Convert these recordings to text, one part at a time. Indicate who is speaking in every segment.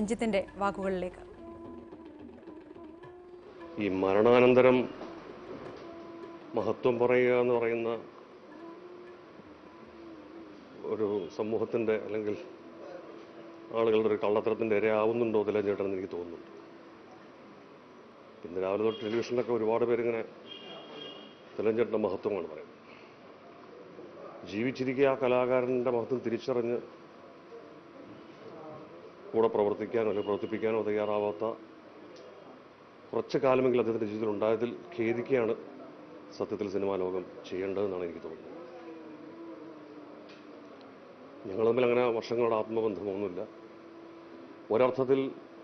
Speaker 1: രഞ്ജിത്തിന്റെ വാക്കുകളിലേക്ക്
Speaker 2: ഈ മരണാനന്തരം മഹത്വം പറയുക എന്ന് പറയുന്ന ഒരു സമൂഹത്തിൻ്റെ അല്ലെങ്കിൽ ആളുകളുടെ ഒരു കള്ളത്തരത്തിൻ്റെ ഇരയാവുന്നുണ്ടോ തിലഞ്ചേട്ടൻ എന്ന് എനിക്ക് തോന്നുന്നുണ്ട് ഇന്ന് രാവിലെ തൊട്ട് ടെലിവിഷനിലൊക്കെ ഒരുപാട് പേരിങ്ങനെ തിലഞ്ചേട്ടൻ്റെ മഹത്വമാണ് പറയുന്നത് ജീവിച്ചിരിക്കുക ആ കലാകാരൻ്റെ മഹത്വം തിരിച്ചറിഞ്ഞ് കൂടെ പ്രവർത്തിക്കാനോ അല്ലെങ്കിൽ പ്രവർത്തിപ്പിക്കാനോ തയ്യാറാവാത്ത കുറച്ച് കാലമെങ്കിലും അദ്ദേഹത്തിൻ്റെ ജീവിതത്തിൽ ഉണ്ടായതിൽ ഖേദിക്കുകയാണ് സത്യത്തിൽ സിനിമാ ലോകം ചെയ്യേണ്ടതെന്നാണ് എനിക്ക് തോന്നുന്നത് ഞങ്ങൾ തമ്മിൽ അങ്ങനെ വർഷങ്ങളുടെ ആത്മബന്ധമൊന്നുമില്ല ഒരർത്ഥത്തിൽ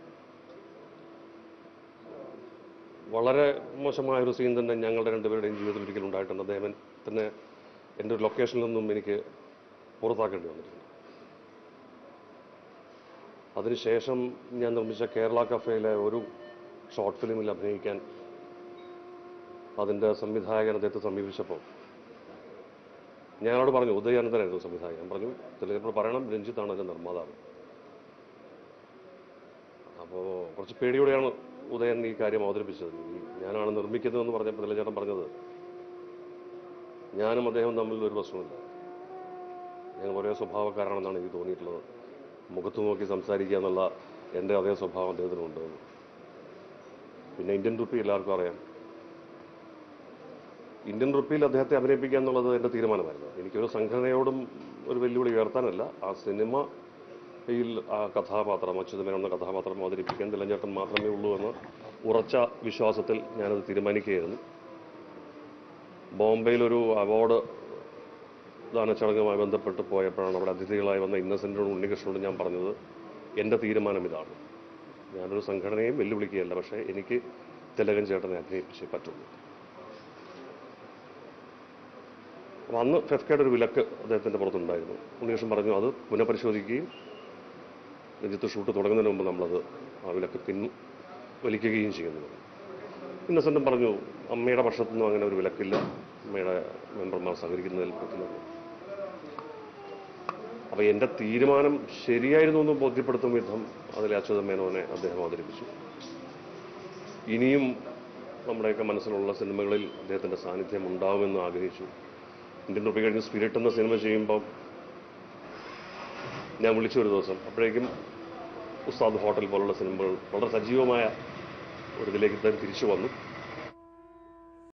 Speaker 2: വളരെ മോശമായൊരു സീൻ തന്നെ ഞങ്ങളുടെ രണ്ടുപേരുടെയും ജീവിതത്തിൽ ഒരിക്കലും ഉണ്ടായിട്ടുണ്ട് അദ്ദേഹം തന്നെ എൻ്റെ ഒരു ലൊക്കേഷനിൽ നിന്നും എനിക്ക് പുറത്താക്കേണ്ടി വന്നിട്ടുണ്ട് അതിനുശേഷം ഞാൻ നിർമ്മിച്ച കേരള കഫേയിലെ ഒരു ഷോർട്ട് ഫിലിമിൽ അഭിനയിക്കാൻ അതിൻ്റെ സംവിധായകൻ അദ്ദേഹത്തെ സമീപിച്ചപ്പോൾ ഞാൻ അവരോട് പറഞ്ഞു ഉദയാനന്ദനായിരുന്നു സംവിധായകൻ ഞാൻ പറഞ്ഞു ചിലപ്പോൾ പറയണം രഞ്ജിത്താണ് അതിൻ്റെ നിർമ്മാതാവ് അപ്പോൾ കുറച്ച് പേടിയോടെയാണ് ഉദയൻ ഈ കാര്യം അവതരിപ്പിച്ചത് ഈ ഞാനാണ് നിർമ്മിക്കുന്നതെന്ന് പറഞ്ഞപ്പോൾ തിലചേട്ടൻ പറഞ്ഞത് ഞാനും അദ്ദേഹം തമ്മിൽ ഒരു പ്രശ്നമില്ല ഞങ്ങൾ ഒരേ സ്വഭാവക്കാരാണെന്നാണ് എനിക്ക് തോന്നിയിട്ടുള്ളത് മുഖത്ത് നോക്കി സംസാരിക്കുക എന്നുള്ള എൻ്റെ അതേ സ്വഭാവം അദ്ദേഹത്തിനുണ്ട് പിന്നെ ഇന്ത്യൻ റുപ്പി എല്ലാവർക്കും അറിയാം ഇന്ത്യൻ റുപ്പിയിൽ അദ്ദേഹത്തെ അഭിനയിപ്പിക്കുക എന്നുള്ളത് എൻ്റെ തീരുമാനമായിരുന്നു എനിക്കൊരു സംഘടനയോടും ഒരു വെല്ലുവിളി ഉയർത്താനല്ല ആ സിനിമയിൽ ആ കഥാപാത്രം അച്യുതമേനോൻ എന്ന കഥാപാത്രം അവതരിപ്പിക്കാൻ തിലഞ്ചേട്ടൻ മാത്രമേ ഉള്ളൂ എന്ന് ഉറച്ച വിശ്വാസത്തിൽ ഞാനത് തീരുമാനിക്കുകയായിരുന്നു ബോംബെയിൽ ഒരു അവാർഡ് ദാന ചടങ്ങുമായി ബന്ധപ്പെട്ട് പോയപ്പോഴാണ് അവിടെ അതിഥികളായി വന്ന ഇന്നസെൻറ്റിനോടും ഉണ്ണികൃഷ്ണനോടും ഞാൻ പറഞ്ഞത് എൻ്റെ തീരുമാനം ഇതാണ് ഞാനൊരു സംഘടനയും വെല്ലുവിളിക്കുകയല്ല പക്ഷേ എനിക്ക് തിലകൻ ചേട്ടനെ അഭിനയിപ്പിച്ചേ പറ്റുള്ളൂ അപ്പോൾ അന്ന് ഫെഫ്കയുടെ ഒരു വിലക്ക് അദ്ദേഹത്തിൻ്റെ പുറത്തുണ്ടായിരുന്നു ഉണ്ണികൃഷ്ണൻ പറഞ്ഞു അത് പുനഃപരിശോധിക്കുകയും രഞ്ജിത്ത് ഷൂട്ട് തുടങ്ങുന്നതിന് മുമ്പ് നമ്മളത് ആ വിലക്ക് പിൻ വലിക്കുകയും ചെയ്യുന്നു ഇന്നസെൻറ്റും പറഞ്ഞു അമ്മയുടെ പക്ഷത്തുനിന്നും അങ്ങനെ ഒരു വിലക്കില്ല അമ്മയുടെ മെമ്പർമാർ സഹകരിക്കുന്നതിൽ പറ്റില്ല അപ്പോൾ എൻ്റെ തീരുമാനം ശരിയായിരുന്നു എന്ന് ബോധ്യപ്പെടുത്തും വിധം അതിലെ അച്യുത മേനോനെ അദ്ദേഹം അവതരിപ്പിച്ചു ഇനിയും നമ്മുടെയൊക്കെ മനസ്സിലുള്ള സിനിമകളിൽ അദ്ദേഹത്തിൻ്റെ സാന്നിധ്യം ഉണ്ടാവുമെന്ന് ആഗ്രഹിച്ചു ഇന്ത്യൻ റുപ്പി കഴിഞ്ഞ് സ്പിരിറ്റ് എന്ന സിനിമ ചെയ്യുമ്പോൾ ഞാൻ വിളിച്ചു ഒരു ദിവസം അപ്പോഴേക്കും ഉസ്താദ് ഹോട്ടൽ പോലുള്ള സിനിമകൾ വളരെ സജീവമായ ഒരു ഇതിലേക്ക് തന്നെ തിരിച്ചു വന്നു